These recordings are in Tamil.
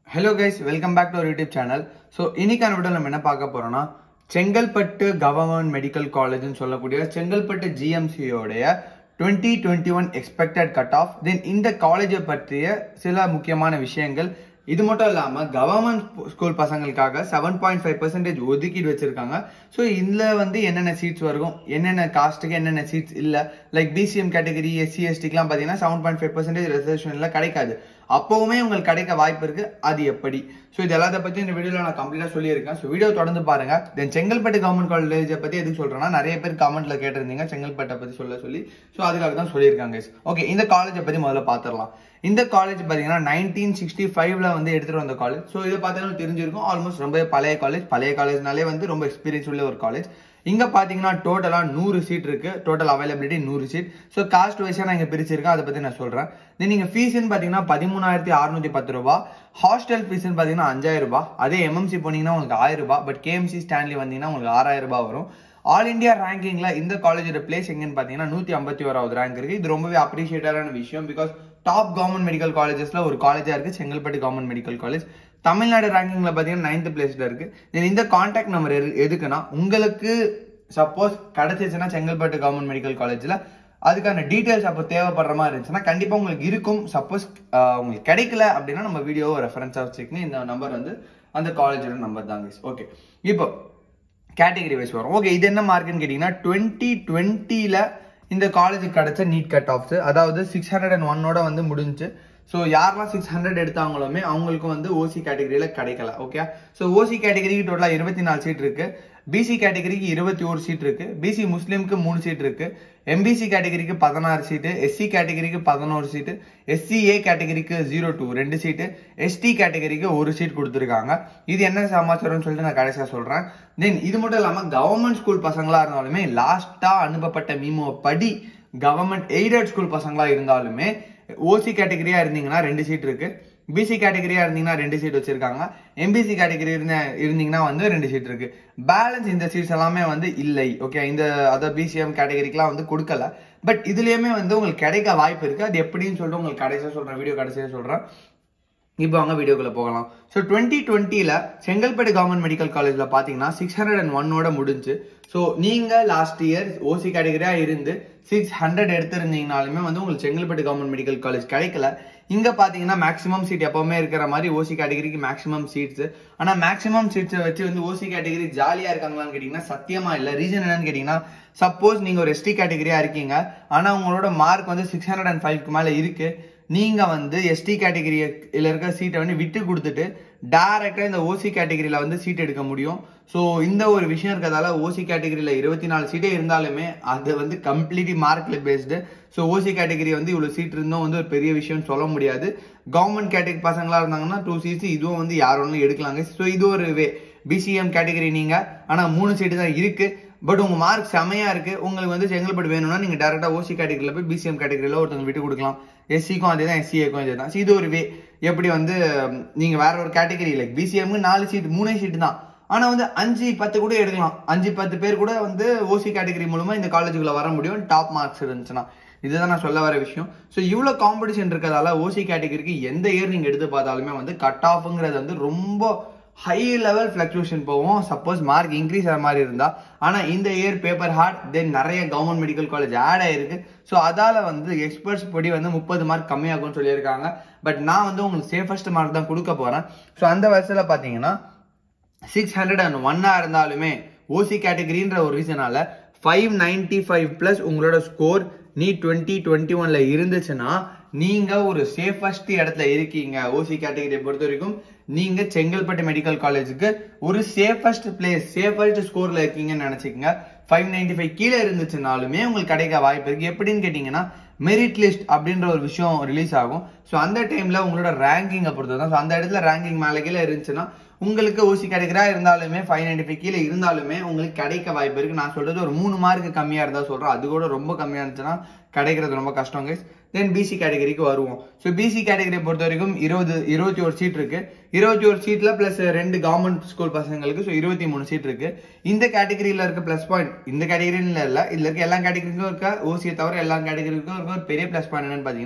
hello guys welcome back to our YouTube channel so இன்னைக்கான வீடியோ நம்ம என்ன பார்க்க போறோம்னா செங்கல்பட்டு கவர்மெண்ட் மெடிக்கல் காலேஜ்னு சொல்லக்கூடிய செங்கல்பட்டு ஜிஎம்சியோடைய twenty twenty one expected cut off then இந்த காலேஜை பற்றிய சில முக்கியமான விஷயங்கள் இது மட்டும் இல்லாம கவர்மெண்ட் ஸ்கூல் பசங்களுக்காக செவன் பாயிண்ட் ஃபைவ் பர்சன்டேஜ் ஒதுக்கீடு வச்சிருக்காங்க ஸோ இதுல வந்து என்னென்ன சீட்ஸ் வரும் என்னென்ன காஸ்ட்டுக்கு என்னென்ன சீட்ஸ் இல்ல லைக் பிசிஎம் கேட்டகரி எஸ்சி எஸ்டிக்குலாம் பார்த்தீங்கன்னா செவன் பாயிண்ட் ஃபைவ் பர்சன்டேஜ் ரிசர்வேஷன்ல கிடைக்காது அப்பவுமே உங்களுக்கு கிடைக்க வாய்ப்பு இருக்கு அது எப்படி ஸோ இது எல்லாத்த பத்தி இந்த வீடியோல நான் கம்ப்ளீட்டா சொல்லியிருக்கேன் ஸோ வீடியோ தொடர்ந்து பாருங்க தென் செங்கல்பட்டு கவர்மெண்ட் காலேஜை பத்தி எதுக்கு சொல்றேன்னா நிறைய பேர் கமெண்ட்ல கேட்டிருந்தீங்க செங்கல்பட்டை பத்தி சொல்ல சொல்லி ஸோ அதுக்காக தான் சொல்லியிருக்காங்க ஓகே இந்த காலேஜை பத்தி முதல்ல பார்த்துடலாம் இந்த காலேஜ் பார்த்தீங்கன்னா நைன்டீன் சிக்ஸ்டி ஃபைவ்ல வந்து எடுத்துட்டு வந்த காலேஜ் ஸோ இதை பார்த்தீங்கன்னா தெரிஞ்சிருக்கும் ஆல்மோஸ்ட் ரொம்ப பழைய காலேஜ் பழைய காலேஜ்னாலே வந்து ரொம்ப எக்ஸ்பீரியன்ஸ் உள்ள ஒரு காலேஜ் இங்க பாத்தீங்கன்னா டோட்டலா நூறு சீட் இருக்கு டோட்டல் அவைலபிலிட்டி நூறு சீட் ஸோ காஸ்ட் வைஸா நான் இங்க பிரிச்சிருக்கேன் அதை பத்தி நான் சொல்றேன் தென் நீங்க ஃபீஸ்னு பாத்தீங்கன்னா பதிமூணாயிரத்தி அறுநூத்தி பத்து ரூபாய் ஹாஸ்டல் ஃபீஸ்னு பாத்தீங்கன்னா அஞ்சாயிரம் ரூபாய் அதே எம்எம்சி போனீங்கன்னா உங்களுக்கு ஆயிரம் ரூபாய் பட் கேஎம்சி ஸ்டான்லி வந்தீங்கன்னா உங்களுக்கு ஆறாயிரம் ரூபாய் வரும் ஆல் இந்தியா ரேங்கிங்ல இந்த காலேஜோட பிளேஸ் எங்கன்னு பாத்தீங்கன்னா நூத்தி ஐம்பத்தி ஓராவது ரேங்க் இருக்கு இது ரொம்பவே அப்ரிஷியேட்டடான விஷயம் பிகாஸ் டாப் கவர்மெண்ட் மெடிக்கல் காலேஜஸ்ல ஒரு காலேஜா இருக்கு Chengalpattu government medical college Tamil Nadu ரேங்கிங்ல பாத்தீங்கன்னா நைன்த் பிளேஸ்ல இருக்கு Then இந்த கான்டாக்ட் நம்பர் எதுக்குன்னா உங்களுக்கு சப்போஸ் கிடைச்சிச்சுன்னா செங்கல்பட்டு கவர்மெண்ட் மெடிக்கல் காலேஜ்ல அதுக்கான டீடைல்ஸ் அப்போ தேவைப்படுற மாதிரி இருந்துச்சுன்னா கண்டிப்பா உங்களுக்கு இருக்கும் சப்போஸ் உங்களுக்கு கிடைக்கல அப்படின்னா நம்ம வீடியோவை ரெஃபரன்ஸா வச்சுக்கணும் இந்த நம்பர் வந்து அந்த காலேஜோட நம்பர் தாங்க ஓகே இப்போ கேட்டகரி வைஸ் வரும் ஓகே இது என்ன மார்க்குன்னு கேட்டிங்கன்னா டுவெண்ட்டி டுவெண்ட்டியில் இந்த காலேஜுக்கு கிடைச்ச நீட் கட் ஆஃப்ஸ் அதாவது சிக்ஸ் ஹண்ட்ரட் அண்ட் ஒன்னோட வந்து முடிஞ்சு ஸோ யாரெல்லாம் சிக்ஸ் ஹண்ட்ரட் எடுத்தாங்களுமே அவங்களுக்கு வந்து ஓசி கேட்டகரியில் கிடைக்கல ஓகே ஸோ ஓசி கேட்டகரிக்கு டோட்டலாக இருபத்தி நாலு சீட் இருக்கு பிசி கேட்டகரிக்கு இருபத்தி ஒரு சீட் இருக்கு பிசி முஸ்லீம்க்கு மூணு சீட் இருக்கு எம்பிசி கேட்டகரிக்கு பதினாறு சீட்டு எஸ்சி கேட்டகரிக்கு பதினோரு சீட்டு எஸ்சிஏ கேட்டகரிக்கு ஜீரோ டூ ரெண்டு சீட்டு எஸ்டி கேட்டகரிக்கு ஒரு சீட் கொடுத்துருக்காங்க இது என்ன சமாச்சாரம்னு சொல்லிட்டு நான் கடைசியாக சொல்றேன் தென் இது மட்டும் இல்லாமல் கவர்மெண்ட் ஸ்கூல் பசங்களா இருந்தாலுமே லாஸ்டா அனுப்பப்பட்ட மீமோ படி கவர்மெண்ட் எய்டட் ஸ்கூல் பசங்களா இருந்தாலுமே ஓசி கேட்டகரியா இருந்தீங்கன்னா ரெண்டு சீட் இருக்கு பிசி கேட்டகரியா இருந்தீங்கன்னா ரெண்டு சீட் வச்சிருக்காங்க எம்பிசி கேட்டகரி இருந்த இருந்தீங்கன்னா வந்து ரெண்டு சீட் இருக்கு பேலன்ஸ் இந்த சீட்ஸ் எல்லாமே வந்து இல்லை ஓகே இந்த அதாவது பிசிஎம் கேட்டகரிக்கெல்லாம் வந்து கொடுக்கல பட் இதுலயுமே வந்து உங்களுக்கு கிடைக்க வாய்ப்பு இருக்கு அது எப்படின்னு சொல்லிட்டு உங்களுக்கு கடைசியாக சொல்றேன் வீடியோ கடைசியாக சொல்றேன் இப்போ அவங்க வீடியோக்குள்ள போகலாம் ஸோ டுவெண்ட்டி டுவெண்ட்டியில் செங்கல்பட்டு கவர்மெண்ட் மெடிக்கல் காலேஜில் பார்த்தீங்கன்னா சிக்ஸ் ஹண்ட்ரட் அண்ட் ஒன்னோட முடிஞ்சு ஸோ நீங்கள் லாஸ்ட் இயர் ஓசி கேட்டகரியாக இருந்து சிக்ஸ் ஹண்ட்ரட் எடுத்திருந்தீங்கனாலுமே வந்து உங்களுக்கு செங்கல்பட்டு கவர்மெண்ட் மெடிக்கல் காலேஜ் கிடைக்கல இங்கே பார்த்தீங்கன்னா மேக்ஸிமம் சீட் எப்பவுமே இருக்கிற மாதிரி ஓசி கேட்டகரிக்கு மேக்ஸிமம் சீட்ஸ் ஆனால் மேக்ஸிமம் சீட்ஸை வச்சு வந்து ஓசி கேட்டகரி ஜாலியாக இருக்காங்களான்னு கேட்டிங்கன்னா சத்தியமா இல்லை ரீசன் என்னன்னு கேட்டிங்கன்னா சப்போஸ் நீங்கள் ஒரு எஸ்டி கேட்டகரியாக இருக்கீங்க ஆனால் உங்களோட மார்க் வந்து சிக்ஸ் ஹண்ட்ரட் அண்ட் ஃபைவ்க்கு மேலே இருக்குது நீங்க வந்து எஸ்டி கேட்டகரியில இருக்க சீட்டை வந்து விட்டு கொடுத்துட்டு டைரக்டா இந்த ஓசி கேட்டகரியில வந்து சீட் எடுக்க முடியும் ஸோ இந்த ஒரு விஷயம் இருக்கிறதால ஓசி கேட்டகரியில இருபத்தி நாலு சீட்டே இருந்தாலுமே அது வந்து கம்ப்ளீட்லி மார்க்ல பேஸ்டு ஸோ ஓசி கேட்டகரி வந்து இவ்வளவு சீட் இருந்தும் வந்து ஒரு பெரிய விஷயம் சொல்ல முடியாது கவர்மெண்ட் கேட்டகரி பசங்களா இருந்தாங்கன்னா டூ சீட்ஸ் இதுவும் வந்து யார் ஒன்றும் எடுக்கலாங்க ஸோ இது ஒரு வே பிசிஎம் கேட்டகரி நீங்க ஆனா மூணு சீட்டு தான் இருக்கு பட் உங்க மார்க் செமையா இருக்கு உங்களுக்கு வந்து செங்கல்பட்டு வேணும்னா நீங்க டேரக்டா ஓசி கேட்டகரியில போய் பிசிஎம் கேட்டகரியில ஒருத்தவங்க விட்டு கொடுக்கலாம் எஸ்சிக்கும் அதே தான் எஸ்சிஏக்கும் அதே தான் இது ஒரு வே எப்படி வந்து நீங்க வேற ஒரு கேட்டகரி லைக் பிசிஎம்க்கு நாலு சீட் மூணே சீட்டு தான் ஆனா வந்து அஞ்சு பத்து கூட எடுக்கலாம் அஞ்சு பத்து பேர் கூட வந்து ஓசி கேட்டகரி மூலமா இந்த காலேஜுக்குள்ள வர முடியும் டாப் மார்க்ஸ் இருந்துச்சுன்னா இதுதான் நான் சொல்ல வர விஷயம் ஸோ இவ்வளோ காம்படிஷன் இருக்கிறதால ஓசி கேட்டகரிக்கு எந்த இயர் நீங்க எடுத்து பார்த்தாலுமே வந்து கட் ஆஃப்ங்கிறது வந்து ரொம்ப ஹை லெவல் ஃபிளக்சுவேஷன் போகும் சப்போஸ் மார்க் இன்க்ரீஸ் ஆகிற மாதிரி இருந்தா ஆனா இந்த இயர் பேப்பர் ஹார்ட் தென் நிறைய கவர்மெண்ட் மெடிக்கல் காலேஜ் ஆட் ஆயிருக்கு ஸோ அதால வந்து எக்ஸ்பர்ட்ஸ் படி வந்து முப்பது மார்க் கம்மியாகும்னு சொல்லியிருக்காங்க பட் நான் வந்து உங்களுக்கு சேஃபஸ்ட் மார்க் தான் கொடுக்க போறேன் ஸோ அந்த வருஷத்துல பாத்தீங்கன்னா சிக்ஸ் ஹண்ட்ரட் அண்ட் ஒன்னா இருந்தாலுமே ஓசி கேட்டகரின்ற ஒரு ரீசனால ஃபைவ் நைன்டி ஃபைவ் பிளஸ் உங்களோட ஸ்கோர் நீ டுவெண்ட்டி டுவெண்ட்டி ஒன்ல இருந்துச்சுன்னா நீங்க ஒரு சேஃபஸ்ட் இடத்துல இருக்கீங்க ஓசி கேட்டகரியை பொறுத்த வரைக்கும் நீங்க செங்கல்பட்டு மெடிக்கல் காலேஜுக்கு ஒரு சேஃபஸ்ட் பிளேஸ் சேஃபஸ்ட் ஸ்கோர்ல இருக்கீங்கன்னு நினைச்சுக்கோங்க ஃபைவ் நைன்டி ஃபைவ் கீழே இருந்துச்சுனாலுமே உங்களுக்கு கிடைக்க வாய்ப்பு இருக்கு எப்படின்னு கேட்டீங்கன்னா மெரிட் லிஸ்ட் அப்படின்ற ஒரு விஷயம் ரிலீஸ் ஆகும் ஸோ அந்த டைம்ல உங்களோட ரேங்கிங்கை பொறுத்து தான் ஸோ அந்த இடத்துல ரேங்கிங் மேலே கீழே இருந்துச்சுன்னா உங்களுக்கு ஓசி கிடைக்கிறா இருந்தாலுமே ஃபைவ் நைன்டி ஃபைவ் கீழே இருந்தாலுமே உங்களுக்கு கிடைக்க வாய்ப்பு இருக்கு நான் சொல்றது ஒரு மூணு மார்க் கம்மியா இருந்தா சொல்றேன் அது கூட ரொம்ப கம்மியா இருந்துச்சுன்னா கிடைக்கிறது ரொம்ப கஷ்டம் கைஸ் தென் பிசி கேட்டகரிக்கு வருவோம் ஸோ பிசி கேட்டகரியை பொறுத்த வரைக்கும் இருபது இருபத்தி ஒரு சீட் இருக்கு இருபத்தி ஒரு சீட்ல பிளஸ் ரெண்டு கவர்மெண்ட் ஸ்கூல் பசங்களுக்கு ஸோ இருபத்தி மூணு சீட் இருக்கு இந்த கேட்டகரியில இருக்க பிளஸ் பாயிண்ட் இந்த கேட்டகரியில இல்ல இதுல இருக்க எல்லா கேட்டகரிக்கும் இருக்க ஓசியை தவிர எல்லா கேட்டகரிக்கும் இருக்க ஒரு பெரிய பிளஸ் பாயிண்ட் என்னன்னு பாத்தீங்கன்னா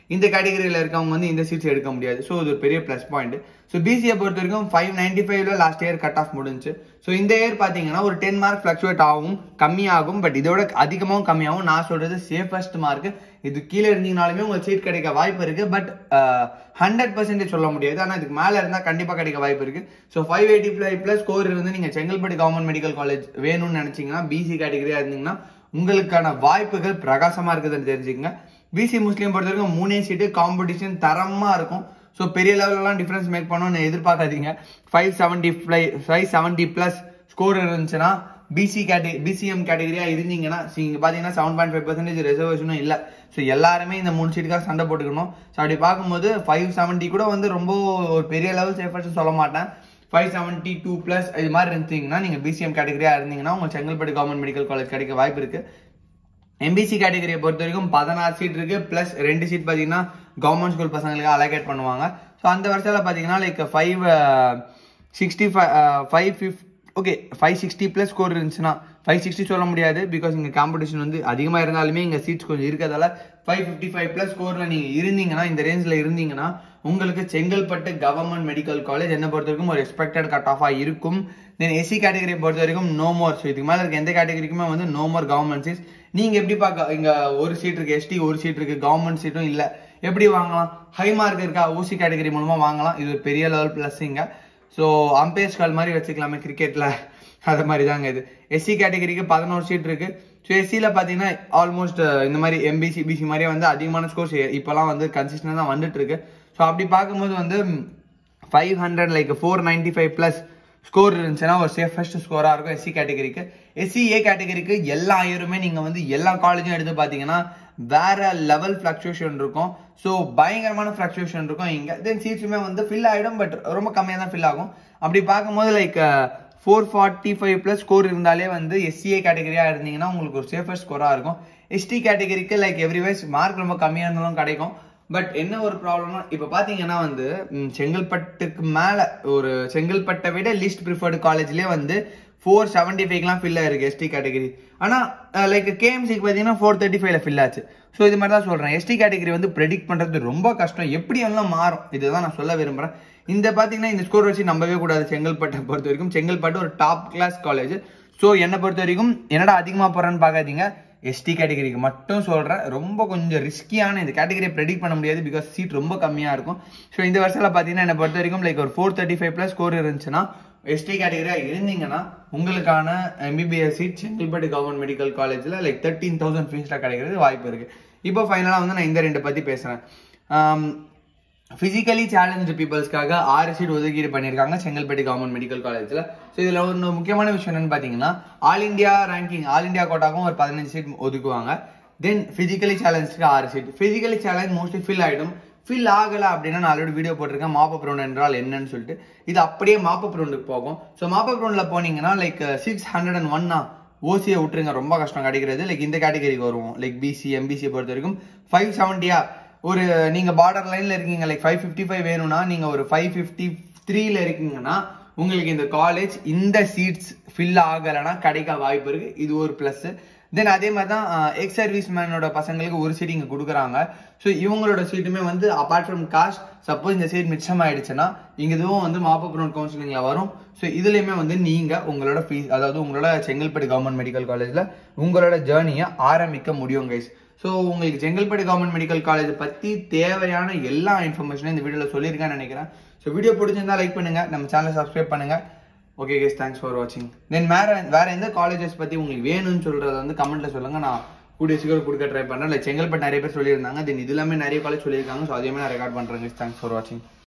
இந்த கேட்டகரியில் இருக்கவங்க வந்து இந்த சீட்ஸ் எடுக்க முடியாது ஸோ இது ஒரு பெரிய ப்ளஸ் பாயிண்ட் ஸோ பிசிஏ பொறுத்த வரைக்கும் ஃபைவ் நைன்டி ஃபைவ்ல லாஸ்ட் இயர் கட் ஆஃப் முடிஞ்சு ஸோ இந்த இயர் பார்த்தீங்கன்னா ஒரு டென் மார்க் ஃப்ளக்சுவேட் ஆகும் கம்மியாகும் பட் இதோட அதிகமாகவும் கம்மியாகும் நான் சொல்றது சேஃபஸ்ட் மார்க் இது கீழே இருந்தீங்கனாலுமே உங்களுக்கு சீட் கிடைக்க வாய்ப்பு இருக்கு பட் ஹண்ட்ரட் பர்சன்டேஜ் சொல்ல முடியாது ஆனால் இதுக்கு மேலே இருந்தால் கண்டிப்பாக கிடைக்க வாய்ப்பு இருக்கு so five eighty five plus score இருந்து நீங்கள் செங்கல்பட்டு கவர்மெண்ட் மெடிக்கல் காலேஜ் வேணும்னு நினச்சிங்கன்னா பிசி கேட்டகரியாக இருந்தீங்கன்னா உங்களுக்கான வாய்ப்புகள் பிரகாசமா இருக்குதுன்னு தெரிஞ்சுக்கங்க பிசி முஸ்லீம் பொறுத்த வரைக்கும் மூணே சீட்டு காம்படிஷன் தரமா இருக்கும் ஸோ பெரிய லெவலெலாம் டிஃபரன்ஸ் மேக் பண்ணணும்னு எதிர்பார்க்காதீங்க five seventy five five seventy plus score இருந்துச்சுன்னா பிசி கேட்டகரி பிசிஎம் கேட்டகரியா இருந்தீங்கன்னா so இங்க பாத்தீங்கன்னா செவன் பாயிண்ட் ஃபைவ் பர்சன்டேஜ் ரிசர்வேஷனும் இல்லை ஸோ எல்லாருமே இந்த மூணு சீட்டுக்காக சண்டை போட்டுக்கணும் ஸோ அப்படி பார்க்கும்போது ஃபைவ் செவன்ட்டி கூட வந்து ரொம்ப ஒரு பெரிய லெவல் சேஃபர்ஸ் சொல்ல மாட்டேன் ஃபைவ் செவன்ட்டி டூ ப்ளஸ் இது மாதிரி இருந்தீங்கன்னா நீங்கள் பிசிஎம் கேட்டகரியாக இருந்தீங்கன்னா உங்களுக்கு செங்கல்பட்டு கவர்மெண்ட் மெடிக்கல் காலேஜ் கிடைக்க வாய்ப்பு இருக்கு எம்பிசி கேட்டகரியை பொறுத்த வரைக்கும் பதினாறு சீட் இருக்கு ப்ளஸ் ரெண்டு சீட் பார்த்தீங்கன்னா கவர்மெண்ட் ஸ்கூல் பசங்களுக்கு அலோகேட் பண்ணுவாங்க ஸோ அந்த வருஷத்தில் பார்த்தீங்கன்னா like five sixty five five fifty okay five sixty plus score இருந்துச்சுன்னா ஃபைவ் சிக்ஸ்டி சொல்ல முடியாது பிகாஸ் இங்கே காம்படிஷன் வந்து அதிகமாக இருந்தாலுமே இங்கே சீட்ஸ் கொஞ்சம் இருக்கிறதால ஃபைவ் ஃபிஃப்டி ஃபைவ் ப்ளஸ் ஸ்கோரில் நீங்கள் இருந்தீங்கன்னா இந்த ரேஞ்சில் இருந்தீங்கன்னா உங்களுக்கு செங்கல்பட்டு கவர்மெண்ட் மெடிக்கல் காலேஜ் என்ன பொறுத்த வரைக்கும் ஒரு எக்ஸ்பெக்டட் கட் ஆஃபாக இருக்கும் தென் எஸ்சி கேட்டகரியை பொறுத்த வரைக்கும் நோ மோர் ஸோ இதுக்கு மேலே இருக்க எந்த கேட்டகரிக்குமே வந்து நோ மோர் கவர்மெண்ட் சீட்ஸ் நீங்கள் எப்படி பார்க்க இங்கே ஒரு சீட் இருக்கு எஸ்டி ஒரு சீட் இருக்கு கவர்மெண்ட் சீட்டும் இல்லை எப்படி வாங்கலாம் ஹை மார்க் இருக்கா ஓசி கேட்டகரி மூலமாக வாங்கலாம் இது ஒரு பெரிய லெவல் ப்ளஸ் இங்கே ஸோ அம்பேஸ் கால் மாதிரி வச்சுக்கலாமே கிரிக்கெட்டில் அது மாதிரி தாங்க இது எஸ்சி கேட்டகரிக்கு பதினோரு சீட் இருக்கு ஸோ எஸ்சியில் பார்த்தீங்கன்னா ஆல்மோஸ்ட் இந்த மாதிரி எம்பிசி பிசி மாதிரியே வந்து அதிகமான ஸ்கோர்ஸ் இப்போலாம் வந்து கன்சிஸ்டன்ட் தான் வந்துட்டு இருக்கு ஸோ அப்படி பார்க்கும்போது வந்து five hundred like four ninety five plus score இருந்துச்சுன்னா ஒரு சேஃபஸ்ட் ஸ்கோராக இருக்கும் எஸ்சி கேட்டகரிக்கு எஸ்சி ஏ கேட்டகரிக்கு எல்லா இயருமே நீங்கள் வந்து எல்லா காலேஜும் எடுத்து பார்த்தீங்கன்னா வேற லெவல் ஃப்ளக்சுவேஷன் இருக்கும் ஸோ பயங்கரமான ஃப்ளக்சுவேஷன் இருக்கும் இங்கே தென் சீட்ஸுமே வந்து ஃபில் ஆகிடும் பட் ரொம்ப கம்மியாக தான் ஃபில் ஆகும் அப்படி பார்க்கும்போது like four forty five plus score இருந்தாலே வந்து எஸ்சிஏ கேட்டகரியாக இருந்தீங்கன்னா உங்களுக்கு ஒரு சேஃபஸ்ட் ஸ்கோராக இருக்கும் எஸ்டி கேட்டகரிக்கு லைக் எவ்ரிவைஸ் மார்க் ரொம்ப கம்மியாக இருந்தாலும் கிடைக்கும் பட் என்ன ஒரு ப்ராப்ளம்னா இப்போ பார்த்தீங்கன்னா வந்து ம், செங்கல்பட்டுக்கு மேலே ஒரு செங்கல்பட்டை விட லீஸ்ட் ப்ரிஃபர்டு காலேஜ்லேயே வந்து ஃபோர் செவன்ட்டி ஃபைவ்லாம் ஃபில் ஆயிருக்கு எஸ்டி கேட்டகரி ஆனால் லைக் கேஎம்சிக்கு பார்த்தீங்கன்னா ஃபோர் தேர்ட்டி ஃபைவ்ல ஃபில் ஆச்சு ஸோ இது மாதிரி தான் சொல்கிறேன் எஸ்டி கேட்டகரி வந்து ப்ரெடிக்ட் பண்ணுறது ரொம்ப கஷ்டம் எப்படி எல்லாம் மாறும் இதுதான் நான் சொல்ல விரும்புகிறேன் இந்த பார்த்தீங்கன்னா இந்த ஸ்கோர் வச்சு நம்பவே கூடாது செங்கல்பட்டை பொறுத்த வரைக்கும் செங்கல்பட்டு ஒரு டாப் கிளாஸ் காலேஜ் ஸோ என்னை பொறுத்த வரைக்கும் என்னடா அதிகமாக போகிறேன்னு பார்க்காதீங்க எஸ்டி கேட்டகரிக்கு மட்டும் சொல்கிறேன் ரொம்ப கொஞ்சம் ரிஸ்கியான இந்த கேட்டகரியை ப்ரெடிக்ட் பண்ண முடியாது பிகாஸ் சீட் ரொம்ப கம்மியாக இருக்கும் ஸோ இந்த வருஷத்தில் பார்த்தீங்கன்னா என்னை பொறுத்த வரைக்கும் லைக் ஒரு four thirty five plus score இருந்துச்சுன்னா எஸ்டி கேட்டகரியாக இருந்தீங்கன்னா உங்களுக்கான MBBS seat Chengalpattu government medical காலேஜில் லைக் தேர்ட்டீன் தௌசண்ட் ஃபீஸில் கிடைக்கிறது வாய்ப்பு இருக்குது இப்போ ஃபைனலாக வந்து நான் இந்த ரெண்டு பற்றி பேசுகிறேன் ஃபிசிக்கலி சேலஞ்சு பீப்புள்ஸ்க்காக ஆறு சீட் ஒதுக்கீடு பண்ணியிருக்காங்க செங்கல்பட்டு கவர்மெண்ட் மெடிக்கல் காலேஜில் ஸோ இதில் ஒரு முக்கியமான விஷயம் என்னன்னு பார்த்தீங்கன்னா all India ranking all India கோட்டாக்கும் ஒரு பதினஞ்சு சீட் ஒதுக்குவாங்க தென் ஃபிசிக்கலி சேலஞ்சுக்கு ஆறு seat physically challenge mostly fill ஆகிடும் ஃபில் ஆகலை அப்படின்னா நான் ஆல்ரெடி வீடியோ போட்டிருக்கேன் மாப்பப் ரவுண்ட் என்றால் என்னன்னு சொல்லிட்டு இது அப்படியே மாப்பப் ரவுண்டுக்கு போகும் ஸோ மாப்பப் ரவுண்டில் போனீங்கன்னா லைக் சிக்ஸ் ஹண்ட்ரட் அண்ட் ஒன்னா ஓசியை விட்டுருங்க ரொம்ப கஷ்டம் கிடைக்கிறது லைக் இந்த கேட்டகரிக்கு வருவோம் லைக் பிசி எம்பிசியை பொறுத்த வரைக்கும் ஃபைவ் செவன்ட்டியா ஒரு நீங்க பார்டர் லைன்ல இருக்கீங்க லைக் ஃபைவ் ஃபிஃப்டி ஃபைவ் வேணும்னா நீங்க ஒரு ஃபைவ் ஃபிஃப்டி த்ரீல இருக்கீங்கன்னா உங்களுக்கு இந்த காலேஜ் இந்த சீட்ஸ் ஃபில் ஆகலைன்னா கிடைக்க வாய்ப்பு இருக்கு இது ஒரு ப்ளஸ் தென் அதே மாதிரி தான் எக்ஸ் சர்வீஸ் மேனோட பசங்களுக்கு ஒரு சீட் இங்கே கொடுக்குறாங்க ஸோ இவங்களோட சீட்டுமே வந்து அப்பார்ட் ஃப்ரம் காஸ்ட் சப்போஸ் இந்த சீட் மிச்சம் ஆயிடுச்சுன்னா இங்கே இதுவும் வந்து மாப்பப் ரவுண்ட் கவுன்சிலிங்கில் வரும் ஸோ இதுலேயுமே வந்து நீங்கள் உங்களோட ஃபீஸ் அதாவது உங்களோட செங்கல்பட்டு கவர்மெண்ட் மெடிக்கல் காலேஜில் உங்களோட ஜேர்னியை ஆரம்பிக்க முடியும் கைஸ் ஸோ உங்களுக்கு செங்கல்பட்டு கவர்மெண்ட் மெடிக்கல் காலேஜ் பற்றி தேவையான எல்லா இன்ஃபர்மேஷனும் இந்த வீடியோவில் சொல்லியிருக்கேன்னு நினைக்கிறேன் ஸோ வீடியோ பிடிச்சிருந்தா லைக் பண்ணுங்க நம்ம சேனலை சப்ஸ்கிரைப் பண்ணுங்க ஓகே கேஸ் தேங்க்ஸ் ஃபார் வாட்சிங் தென் வேற வேற எந்த காலேஜஸ் பற்றி உங்களுக்கு வேணும்னு சொல்றத வந்து கமெண்ட்ல சொல்லுங்க நான் கூடிய சீக்கிரம் கொடுக்க ட்ரை பண்ணுறேன் இல்லை செங்கல்பட்டு நிறைய பேர் சொல்லியிருந்தாங்க தென் இது எல்லாமே நிறைய காலேஜ் சொல்லியிருக்காங்க ஸோ அதையுமே நான் ரெக்கார்ட் பண்ணுறேன் தேங்க்ஸ் ஃபார் வாட்சிங்